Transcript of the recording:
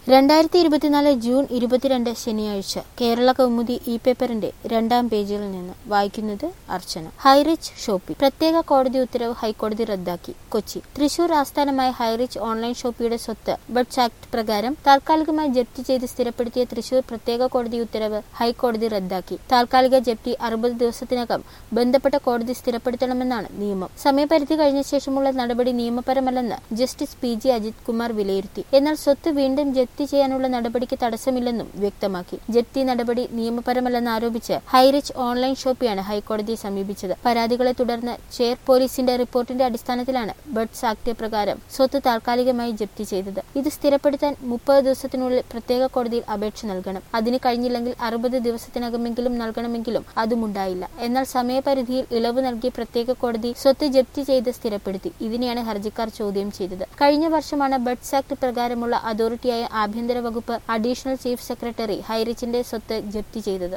രണ്ടായിരത്തി ഇരുപത്തിനാല് ജൂൺ ഇരുപത്തിരണ്ട് ശനിയാഴ്ച കേരള കൗമുദി ഇ പേപ്പറിന്റെ രണ്ടാം പേജിൽ നിന്ന് വായിക്കുന്നത് അർച്ചന ഹൈറിച്ച് ഷോപ്പി പ്രത്യേക കോടതി ഉത്തരവ് ഹൈക്കോടതി റദ്ദാക്കി കൊച്ചി തൃശൂർ ആസ്ഥാനമായ ഹൈറിച്ച് ഓൺലൈൻ ഷോപ്പിയുടെ സ്വത്ത് ബഡ്സ് ആക്ട് പ്രകാരം താൽക്കാലികമായി ജപ്തി ചെയ്ത് സ്ഥിരപ്പെടുത്തിയ തൃശൂർ പ്രത്യേക കോടതി ഉത്തരവ് ഹൈക്കോടതി റദ്ദാക്കി താൽക്കാലിക ജപ്തി അറുപത് ദിവസത്തിനകം ബന്ധപ്പെട്ട കോടതി സ്ഥിരപ്പെടുത്തണമെന്നാണ് നിയമം സമയപരിധി കഴിഞ്ഞ ശേഷമുള്ള നടപടി നിയമപരമല്ലെന്ന് justice P G Ajith Kumar വിലയിരുത്തി എന്നാൽ സ്വത്ത് വീണ്ടും ജപ്തി ചെയ്യാനുള്ള നടപടിക്ക് തടസ്സമില്ലെന്നും വ്യക്തമാക്കി ജപ്തി നടപടി നിയമപരമല്ലെന്ന് ആരോപിച്ച് ഹൈറിച്ച് ഓൺലൈൻ ഷോപ്പിയാണ് ഹൈക്കോടതിയെ സമീപിച്ചത് പരാതികളെ തുടർന്ന് ചെയർ പോലീസിന്റെ റിപ്പോർട്ടിന്റെ അടിസ്ഥാനത്തിലാണ് ബഡ്സ് ആക്ട് പ്രകാരം സ്വത്ത് താൽക്കാലികമായി ജപ്തി ചെയ്തത് ഇത് സ്ഥിരപ്പെടുത്താൻ മുപ്പത് ദിവസത്തിനുള്ളിൽ പ്രത്യേക കോടതിയിൽ അപേക്ഷ നൽകണം അതിന് കഴിഞ്ഞില്ലെങ്കിൽ അറുപത് ദിവസത്തിനകമെങ്കിലും നൽകണമെങ്കിലും അതുമുണ്ടായില്ല എന്നാൽ സമയപരിധിയിൽ ഇളവ് നൽകി പ്രത്യേക കോടതി സ്വത്ത് ജപ്തി ചെയ്ത് സ്ഥിരപ്പെടുത്തി ഇതിനെയാണ് ഹർജിക്കാർ ചോദ്യം ചെയ്തത് കഴിഞ്ഞ വർഷമാണ് ബഡ്സ് ആക്ട് പ്രകാരമുള്ള അതോറിറ്റിയായ ആഭ്യന്തര വകുപ്പ് അഡീഷണൽ ചീഫ് സെക്രട്ടറി ഹൈറിച്ചിന്റെ സ്വത്ത് ജപ്തി ചെയ്തത്